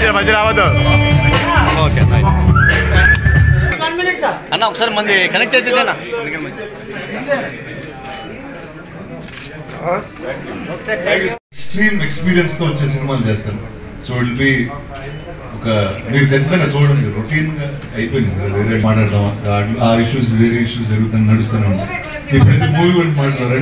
మధ్య మధ్య రావద్దు ఓకే అన్న ఒకసారి మంది కనెక్ట్ చేసేసానా ఎక్స్ట్రీమ్ ఎక్స్పీరియన్స్ తో వచ్చే సినిమాలు చేస్తారు సో ఇట్ బి ఒక మీరు ఖచ్చితంగా చూడండి రొటీన్ గా అయిపోయింది సార్ వేరే మాట్లాడదాం ఆ- ఆ ఇష్యూస్ వేరే ఇష్యూస్ జరుగుతాయి నడుస్తూనే ఉంటాయి ఇప్పుడు మూవీ గురించి మాట్లాడారు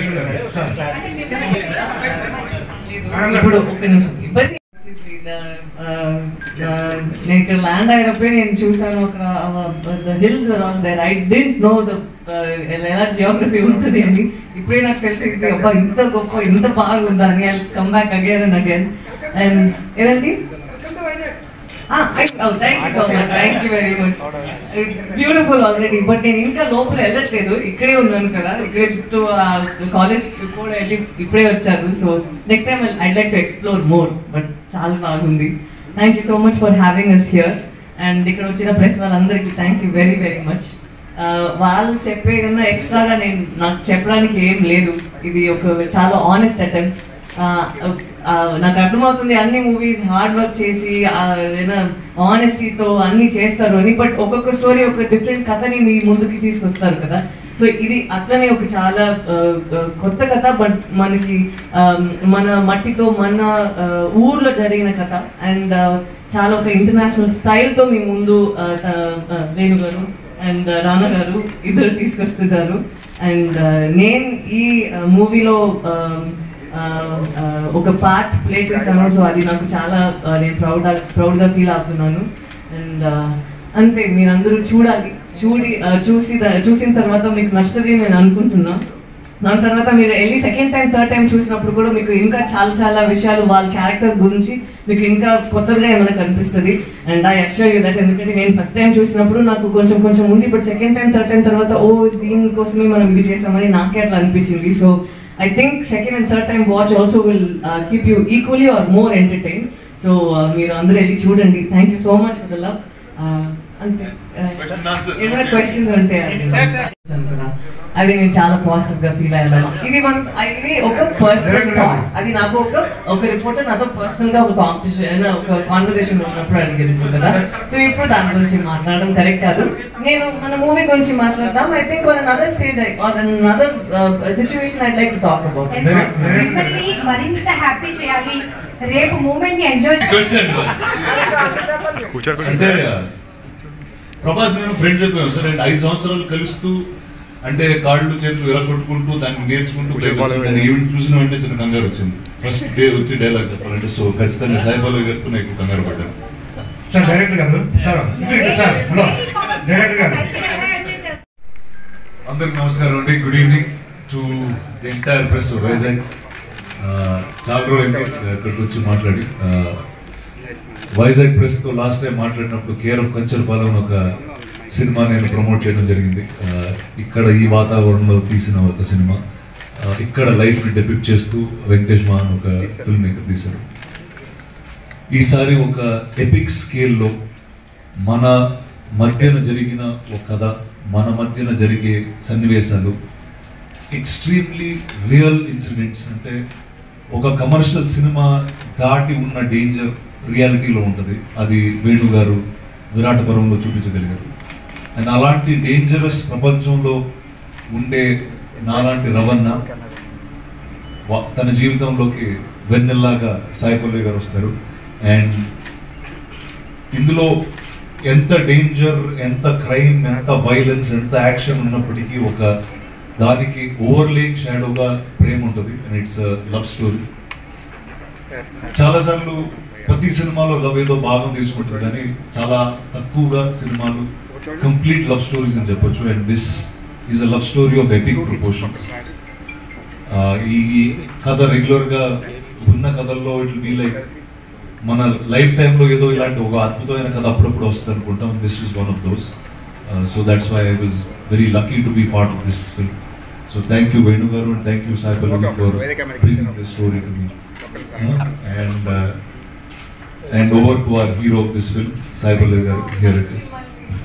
ఇప్పుడు ఒక్క నిమిషం ఇబ్బంది ఆ, ఆ, నేను ఇక్కడ ల్యాండ్ అయినప్పుడు నేను చూసాను ఒక the hills around there I didn't know the ఎలా జియోగ్రఫీ ఉంటుంది అని ఇప్పుడే నాకు తెలిసింది అబ్బా ఇంత గొప్ప ఇంత బాగుందా అని I come back again and again and ఏదండి thank you so much thank you very much beautiful already but నేను ఇంకా లోపల వెళ్ళట్లేదు ఇక్కడే ఉన్నాను కదా ఇక్కడే చుట్టూ కాలేజ్ కూడా వెళ్ళి ఇప్పుడే వచ్చాను so next time I like to explore more but చాలా బాగుంది thank you so much for having us here and ఇక్కడ వచ్చిన ప్రెస్ వాళ్ళందరికీ thank you very very much వాళ్ళు చెప్పే కన్నా ఎక్స్ట్రాగా నేను నాకు చెప్పడానికి ఏం లేదు ఇది ఒక చాలా ఆనెస్ట్ అటెంప్ట్ నాకు అర్థమవుతుంది అన్ని మూవీస్ హార్డ్ వర్క్ చేసి ఆనెస్టీతో అన్ని చేస్తారు అని బట్ ఒక్కొక్క స్టోరీ ఒక డిఫరెంట్ కథని మీ ముందుకి తీసుకొస్తారు కదా సో ఇది అట్లనే ఒక చాలా ఆ, ఆ, కొత్త కథ బట్ మనకి ఆ, మన మట్టితో మన ఆ, ఊర్లో జరిగిన కథ అండ్ చాలా ఒక ఇంటర్నేషనల్ స్టైల్తో మీ ముందు ఆ, త- ఆ, వేణు గారు అండ్ రానా గారు ఇద్దరు తీసుకొస్తుంటారు అండ్ నేను ఈ మూవీలో ఒక పార్ట్ ప్లే చేశాను సో అది నాకు చాలా ఆ, నేను ప్రౌడ్ ప్రౌడ్గా ఫీల్ అవుతున్నాను అండ్ అంతే మీరందరూ చూడాలి చూడి ఆ, చూసి చూసిన తర్వాత మీకు నచ్చుతుంది నేను అనుకుంటున్నా దాని తర్వాత మీరు వెళ్ళి సెకండ్ టైం థర్డ్ టైం చూసినప్పుడు కూడా మీకు ఇంకా చాలా చాలా విషయాలు వాళ్ళ క్యారెక్టర్స్ గురించి మీకు ఇంకా కొత్తగా ఏమైనా కనిపిస్తుంది and I assure you that ఎందుకంటే నేను ఫస్ట్ టైం చూసినప్పుడు నాకు కొంచెం కొంచెం ఉంది but second time third time తర్వాత ఓ దీనికోసమే మనం ఇది చేసామని నాకే అట్లా అనిపించింది so I think second and third time watch also will keep you equally or more entertain so మీరు అందరూ వెళ్ళి చూడండి thank you so much for the love అంతే Uh, Question answers. ఏమైనా క్వశ్చన్స్ ఉంటే అనుకున్నా అది నేను చాలా పాజిటివ్ గా ఫీల్ అయ్యాను ఇది మన ఇది ఒక పర్సనల్ థాట్ అది నాకు ఒక ఒక రిపోర్టర్ నాతో పర్సనల్ గా ఒక కాంపిటీషన్ ఒక కాన్వర్సేషన్ ఉన్నప్పుడు అడిగారు కదా సో ఇప్పుడు దాని గురించి మాట్లాడడం కరెక్ట్ కాదు నేను మన మూవీ గురించి మాట్లాడతాం I think on another stage or another situation I like to talk about మిమ్మల్ని మరింత హ్యాపీ చేయాలి రేపు మూమెంట్ ని ఎంజాయ్ క్వశ్చన్ కూర్చోరు అంటే ప్రభాస్ నేను ఫ్రెండ్స్ అయిపోయాం సార్ అండ్ ఐదు సంవత్సరాలు కలుస్తూ అంటే కాళ్ళు చేతులు ఇలా కొట్టుకుంటూ దాన్ని నేర్చుకుంటూ పైకి వచ్చాం. దాన్ని ఈవెంట్ చూసిన వెంటనే చిన్న కంగారు వచ్చింది ఫస్ట్ డే వచ్చి డైలాగ్ చెప్పాలంటే సో ఖచ్చితంగా సాయిబాబా గారితో నాకు ఎక్కువ కంగారు పడ్డాను సార్ డైరెక్టర్ గారు సార్ ఇటు ఇటు సార్ హలో డైరెక్టర్ గారు అందరికి నమస్కారం అండి good evening to the entire press Vizag ఆ, చాలా రోజులు ఇక్కడికి వచ్చి మాట్లాడి ఆ, వైజాగ్ ప్రెస్ తో లాస్ట్ టైం మాట్లాడినప్పుడు కేర్ ఆఫ్ కల్చర్ పాలన ఒక సినిమా నేను ప్రమోట్ చేయడం జరిగింది ఆ, ఇక్కడ ఈ వాతావరణంలో తీసిన ఒక సినిమా ఆ, ఇక్కడ లైఫ్ ని డెపిక్ట్ చేస్తూ వెంకటేష్ మహాన్ ఒక ఫిల్మ్ మేకర్ తీశారు ఈసారి ఒక ఎపిక్ స్కేల్లో మన మధ్యన జరిగిన ఒక కథ మన మధ్యన జరిగే సన్నివేశాలు ఎక్స్ట్రీమ్లీ రియల్ ఇన్సిడెంట్స్ అంటే ఒక కమర్షియల్ సినిమా దాటి ఉన్న డేంజర్ రియాలిటీలో ఉంటుంది అది వేణు గారు విరాటపురంలో చూపించగలిగారు అండ్ అలాంటి డేంజరస్ ప్రపంచంలో ఉండే నాలాంటి రవణ వా- తన జీవితంలోకి వెన్నెల్లాగా సాయిపల్లి గారు వస్తారు అండ్ ఇందులో ఎంత డేంజర్ ఎంత క్రైమ్ ఎంత వైలెన్స్ ఎంత యాక్షన్ ఉన్నప్పటికీ ఒక దానికి ఓవర్లేయింగ్ షాడోగా ప్రేమ ఉంటుంది అండ్ ఇట్స్ లవ్ స్టోరీ చాలాసార్లు ప్రతి సినిమాలో లవ్ ఏదో భాగం తీసుకుంటుంది కానీ చాలా తక్కువగా సినిమాలు కంప్లీట్ లవ్ స్టోరీస్ అని చెప్పొచ్చు and this is a love story of epic proportions ఈ కథ రెగ్యులర్ గా ఉన్న కథల్లో ఇట్ బీ లైక్ మన లైఫ్ టైంలో ఏదో ఇలాంటి ఒక అద్భుతమైన కథ అప్పుడప్పుడు వస్తుంది అనుకుంటాం this is one of those so that's why I was very lucky to be part of this film so thank you Venu garu and thank you Sai Pallavi for bringing this story to me and and over to our hero of this film Sai Pallavi garu here it is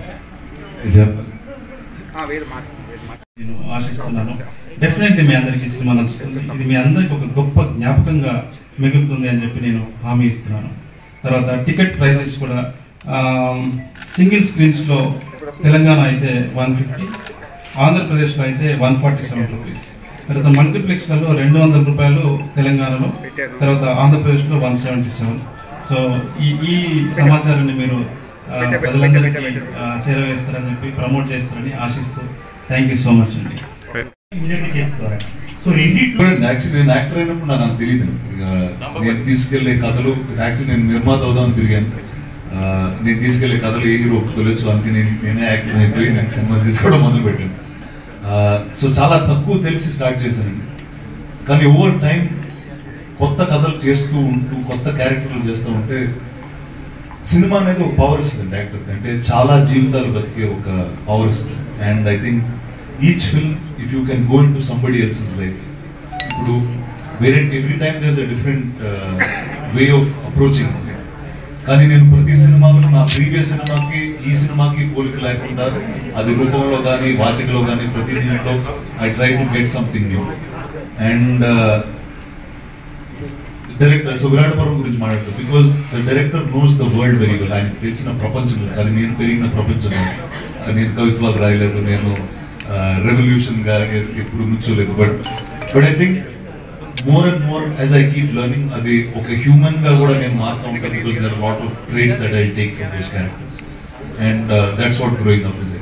నేను ఆశిస్తున్నాను definitely మీ అందరికీ ఈ cinema నచ్చుతుంది ఇది మీ అందరికి ఒక గొప్ప జ్ఞాపకంగా మిగులుతుంది అని చెప్పి నేను హామీ ఇస్తున్నాను తర్వాత టికెట్ ప్రైజెస్ కూడా సింగిల్ స్క్రీన్స్లో తెలంగాణ అయితే వన్ ఫిఫ్టీ ఆంధ్రప్రదేశ్లో అయితే వన్ ఫార్టీ సెవెన్ రూపీస్ తర్వాత మల్టీప్లెక్స్లలో రెండు వందల రూపాయలు తెలంగాణలో తర్వాత ఆంధ్రప్రదేశ్లో వన్ సెవెంటీ సెవెన్ సో ఈ ఈ సమాచారాన్ని మీరు ఆ, ప్రజలందరికీ ఆ, చేరవేస్తారని చెప్పి ప్రమోట్ చేస్తారని ఆశిస్తూ థ్యాంక్ యూ సో మచ్ అండి ఇమీడియట్గా చేసేవారు సో రెండిట్లో యాక్చువల్లీ నేను యాక్టర్ అయినప్పుడు నాకు అంత తెలియదు ఇక నేను తీసుకెళ్లే కథలు యాక్చువల్లీ నేను నిర్మాత అవుదామని తిరిగాను ఆ, నేను తీసుకెళ్లే కథలు ఏ హీరో ఒప్పుకోలేదు సో అందుకే నేను నేనే యాక్టర్ అయిపోయి నేను సినిమా తీసుకోవడం మొదలు పెట్టాను సో చాలా తక్కువ తెలిసి స్టార్ట్ చేశానండి కానీ ఓవర్ టైం కొత్త కథలు చేస్తూ ఉంటూ కొత్త క్యారెక్టర్లు చేస్తూ ఉంటే సినిమా అనేది ఒక పవర్ ఇస్తుంది యాక్టర్ అంటే చాలా జీవితాలు బతికే ఒక పవర్ ఇస్తుంది and I think each film if you can go in to somebody else life ఇప్పుడు వేరే every time does a different way of approaching కానీ నేను ప్రతి సినిమాలో నా ప్రీవియస్ సినిమాకి ఈ సినిమాకి పోలిక లేకుండా అది రూపంలో కానీ వాచికలో కానీ ప్రతి దీంట్లో I try to get something new and director so Viratapuram గురించి మాట్లాడుతూ because the director knows the world very well ఆయనకు తెలిసిన ప్రపంచం తెలుసు అది నేను పెరిగిన ప్రపంచం నేను కవిత్వాలు రాయలేదు నేను రెవల్యూషన్ గా ఎ- ఎప్పుడు నుంచోలేదు but but I think more and more as I keep learning అది ఒక హ్యూమన్ గా కూడా నేను మారుతా ఉంటాను because there lot of traits that I take from those characters and that's what growing up is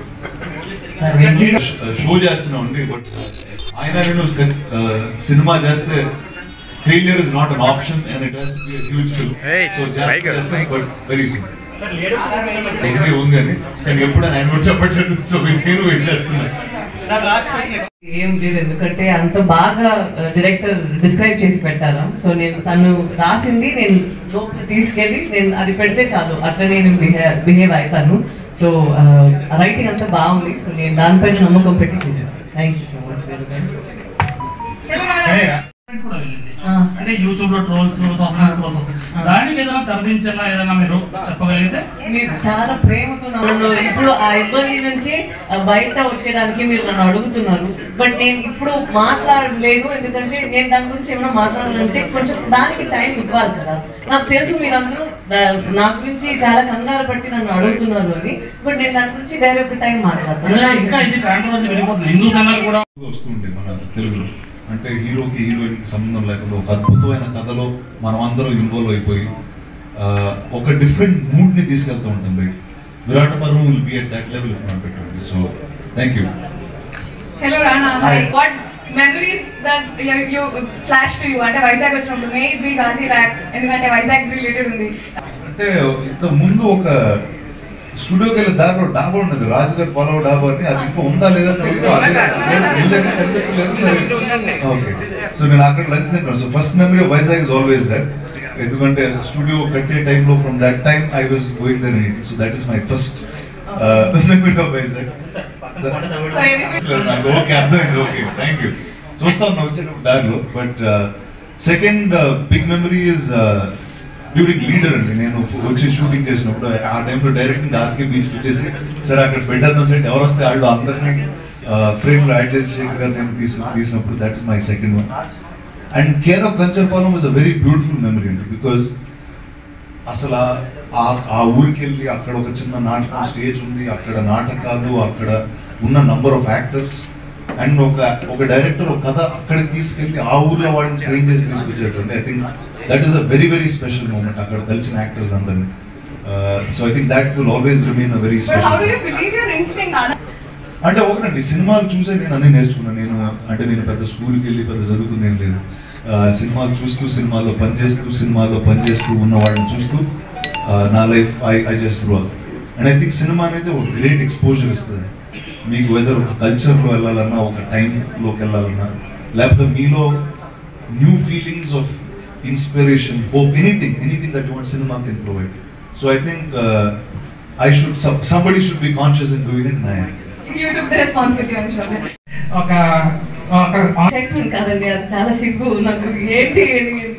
show చేస్తున్నాం అండి బట్ ఆయన నేను uh, సినిమా చేస్తే failure is not an option and it has be huge film Hey, so Tiger, చేస్తాం but very soon sir lady ఇది ఉంది అని కానీ ఎప్పుడు ఆయన కూడా చెప్పట్లేదు సో నేను వెయిట్ చేస్తున్నాను ఏం లేదు ఎందుకంటే అంత బాగా డైరెక్టర్ డిస్క్రైబ్ చేసి పెట్టారు సో నేను తను రాసింది నేను లోపల తీసుకెళ్ళి నేను అది పెడితే చాలు అట్లా నేను బిహేవ్ బిహేవ్ అవుతాను సో రైటింగ్ అంతా బాగుంది సో నేను దానిపైన నమ్మకం పెట్టి చేసేసాను థ్యాంక్ యూ సో మచ్ కూడా వెళ్ళింది ఆ. అంటే యూట్యూబ్ లో ట్రోల్స్ సోషల్ ట్రోల్స్ వస్తాయి దానికి ఏదైనా తెరదించేలా ఏదైనా మీరు చెప్పగలిగితే మీరు చాలా ప్రేమతో నన్ను ఇప్పుడు ఆ ఇబ్బంది నుంచి ఆ బయట వచ్చేయడానికి మీరు నన్ను అడుగుతున్నారు బట్ నేను ఇప్పుడు మాట్లాడలేను ఎందుకంటే నేను దాని గురించి ఏమైనా మాట్లాడాలంటే కొంచెం దానికి టైం ఇవ్వాలి కదా నాకు తెలుసు మీరందరూ ఆ, నా గురించి చాలా కంగారు పట్టి నన్ను అడుగుతున్నారు అని బట్ నేను దాని గురించి వేరే ఒక టైం అంటే ఇంకా మాట్లాడతాను ఇది కాంట్రవర్సీ వెళ్ళిపోతుంది హిందూ సంఘాలు కూడా వస్తుండే మన తెలుగులో అంటే హీరోకి హీరోయిన్ సంబంధం లేకుండా ఒక అద్భుతమైన కథలో మనం అందరం ఇన్వాల్వ్ అయిపోయి ఆ, ఒక డిఫరెంట్ మూడ్ ని తీసుకెళ్తూ ఉంటాం బయట Virata Parvam will be at that level if not better so thank you hello Rana hi what memories does you flash to you అంటే వైజాగ్ వచ్చినప్పుడు మే ఇట్ బి గాజీ ర్యాక్ ఎందుకంటే వైజాగ్ రిలేటెడ్ ఉంది అంటే ఇంత ముందు ఒక స్టూడియోకి వెళ్ళే దారిలో డాబా ఉన్నది రాజు గారి పొలం డాబా అని అది ఇంకా ఉందా లేదా తెలియదు అదే ఇల్లు అయితే కనిపించలేదు సరే ఓకే సో నేను అక్కడ లంచ్ తింటాను so first memory of Vizag is always that ఎందుకంటే స్టూడియో కట్టే టైంలో from that time I was going there so that is my first memory of Vizag నాకు ఓకే అర్థమైంది ఓకే థ్యాంక్ యూ చూస్తా ఉన్నా వచ్చేటప్పుడు దారిలో but second big memory is during leader అండి నేను వచ్చి షూటింగ్ చేసినప్పుడు ఆ టైంలో డైరెక్ట్ ఆర్కే బీచ్ వచ్చేసి సరే అక్కడ బెటర్ సెట్ ఎవరు వస్తే వాళ్ళు అందరినీ ఫ్రేమ్ లో యాడ్ చేసి శేఖర్ గారు నేను తీసి తీసినప్పుడు that is my second one and care of Kancharapalem was a very beautiful memory అండి బికాజ్ అసలు ఆ- ఆ- ఆ ఊరికి వెళ్ళి అక్కడ ఒక చిన్న నాటకం స్టేజ్ ఉంది అక్కడ నాటకాలు అక్కడ ఉన్న నంబర్ ఆఫ్ యాక్టర్స్ అండ్ ఒక ఒక డైరెక్టర్ ఒక కథ అక్కడికి తీసుకెళ్ళి ఆ ఊర్లో వాళ్ళని ట్రైన్ చేసి తీసుకొచ్చేటండి I think that is a very very special moment అక్కడ కలిసిన యాక్టర్స్ అందరినీ so I think that will always remain a very but how do you special believe your instinct అలా అంటే ఒకటండి సినిమాలు చూసే నేను అన్ని నేర్చుకున్నాను నేను అంటే నేను పెద్ద స్కూల్కి వెళ్ళి పెద్ద చదువుకుంది ఏం లేదు ఆ, సినిమాలు చూస్తూ సినిమాల్లో పనిచేస్తూ సినిమాల్లో పనిచేస్తూ ఉన్న వాళ్ళని చూస్తూ ఆ, నా life I I just grow and I think సినిమా అనేది ఒక గ్రేట్ ఎక్స్పోజర్ ఇస్తుంది మీకు వెదర్ ఒక కల్చర్లో వెళ్ళాలన్నా ఒక టైంలోకి వెళ్ళాలన్నా లేకపోతే మీలో new feelings of inspiration hope anything anything that want సినిమా can provide so I think I should somebody should be conscious in doing it నై you took the responsibility on shoulder ఒక ఒక చెప్పాను కదండి అది చాలా సిగ్గు నాకు ఏంటి అని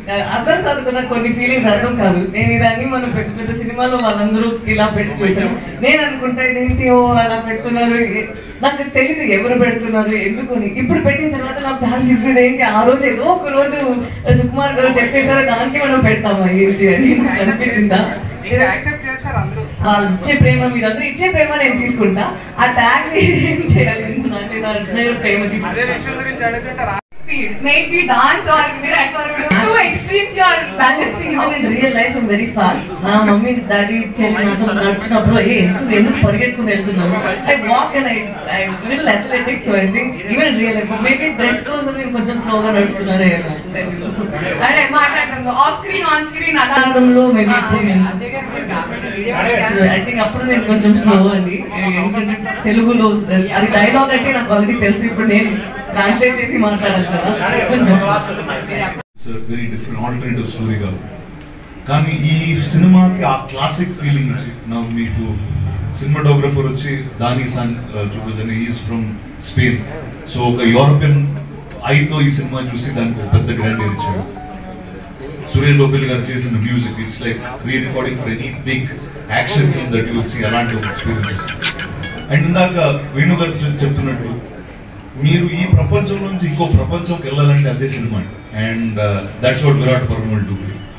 అర్థం కాదు కదా కొన్ని ఫీలింగ్స్ అర్థం కాదు నేను ఇదాన్ని మనం పెద్ద పెద్ద సినిమాలో వాళ్ళందరూ ఇలా పెట్టి చూసాను నేను అనుకుంటా ఇదేంటి ఓ అలా పెడుతున్నారు ఏ- నాకు తెలియదు ఎవరు పెడుతున్నారు ఎందుకు అని. ఇప్పుడు పెట్టిన తర్వాత నాకు చాలా సిగ్గు ఏంటి ఆ రోజు ఏదో ఒక రోజు సుకుమార్ గారు చెప్పేసారు దానికి మనం పెడతామా ఏంటి అని నాకు అనిపించిందా వాళ్ళు ఇచ్చే ప్రేమ మీరందరూ ఇచ్చే ప్రేమ నేను తీసుకుంటా ఆ ట్యాగ్ ఏం చేయాలి అంటే నా నేను ప్రేమ తీసుకుంటా Speed. Maybe dance or Virat or two extremes you are balancing out. In real life very fast నా మమ్మీ డాడీ చెల్లి నాతో నడిచినప్పుడు ఏ ఎందుకు ఎందుకు పరిగెట్టుకుని వెళ్తున్నాను I walk and I I little athletics so I think even real life maybe dress కోసం నేను కొంచెం స్లోగా నడుస్తున్నానే ఏమో తెలీదు. అంటే మాట్లాడుతుంది ఆఫ్ స్క్రీన్ ఆన్ స్క్రీన్ అలా ఆనందంలో మేబీ ఇప్పుడు నేను సో ఐ థింక్ అప్పుడు నేను కొంచెం స్లో అండి ఎందుకంటే తెలుగులో అది డైలాగ్ అంటే నాకు ఆల్రెడీ తెలుసు ఇప్పుడు నేను ట్రాన్స్లేట్ చేసి మాట్లాడాలి కదా కొంచెం వెరీ డిఫరెంట్ ఆల్టర్నేటివ్ స్టోరీగా కానీ ఈ సినిమాకి ఆ క్లాసిక్ ఫీలింగ్ ఇచ్చి నా మీకు సినిమాటోగ్రఫర్ వచ్చి దాని సన్ చూపించని ఈజ్ ఫ్రమ్ స్పెయిన్ సో ఒక యూరోపియన్ ఐతో ఈ సినిమా చూసి దానికి ఒక పెద్ద గ్రాండ్ ఇచ్చాడు సురేష్ గోపిల్ గారు చేసిన music it's like rerecording for any big action film that you see అలాంటి ఒక ఎక్స్పీరియన్స్ వస్తుంది అండ్ ఇందాక వేణు గారు చెప్- చెప్తున్నట్టు మీరు ఈ ప్రపంచం నుంచి ఇంకో ప్రపంచంకి వెళ్ళాలంటే అదే సినిమా and that's what Virat Parvam will do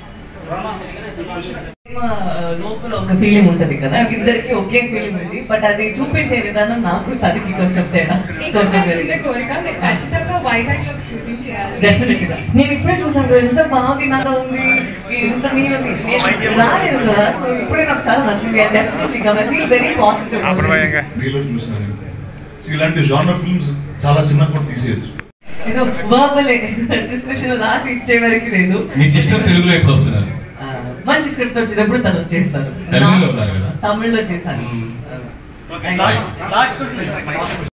cinema లోపల ఒక ఫీలింగ్ ఉంటది కదా ఇద్దరికి ఒకే ఫీలింగ్ ఉంది బట్ అది చూపించే విధానం నాకు చదివి కొంచెం తేడా ఇంకొక చిన్న కోరిక మీరు ఖచ్చితంగా వైజాగ్ లో షూటింగ్ చేయాలి డెఫినెట్గా నేను ఇప్పుడే చూసాను ఎంత బాగుందినాగా ఉంది ఎంత నీరుంది నేను రాలేదు కదా సో ఇప్పుడే నాకు చాలా నచ్చింది definitely I feel very positive అప్రమేయంగా ట్రైలర్ చూసినాను సో ఇలాంటి జానర్ ఫిల్మ్స్ చాలా చిన్నప్పుడు తీసేయచ్చు ఏదో వర్బలే డిస్కషన్ రాసి ఇచ్చే వరకు లేదు మీ సిస్టర్ తెలుగులో ఎప్పుడు వస్తున్నారు ఆ, మంచి స్క్రిప్ట్ వచ్చినప్పుడు తను వచ్చేస్తారు తెలుగులో ఉన్నారు కదా తమిళ్లో చేశాను మ్మ్. ఆ, లాస్ట్ లాస్ట్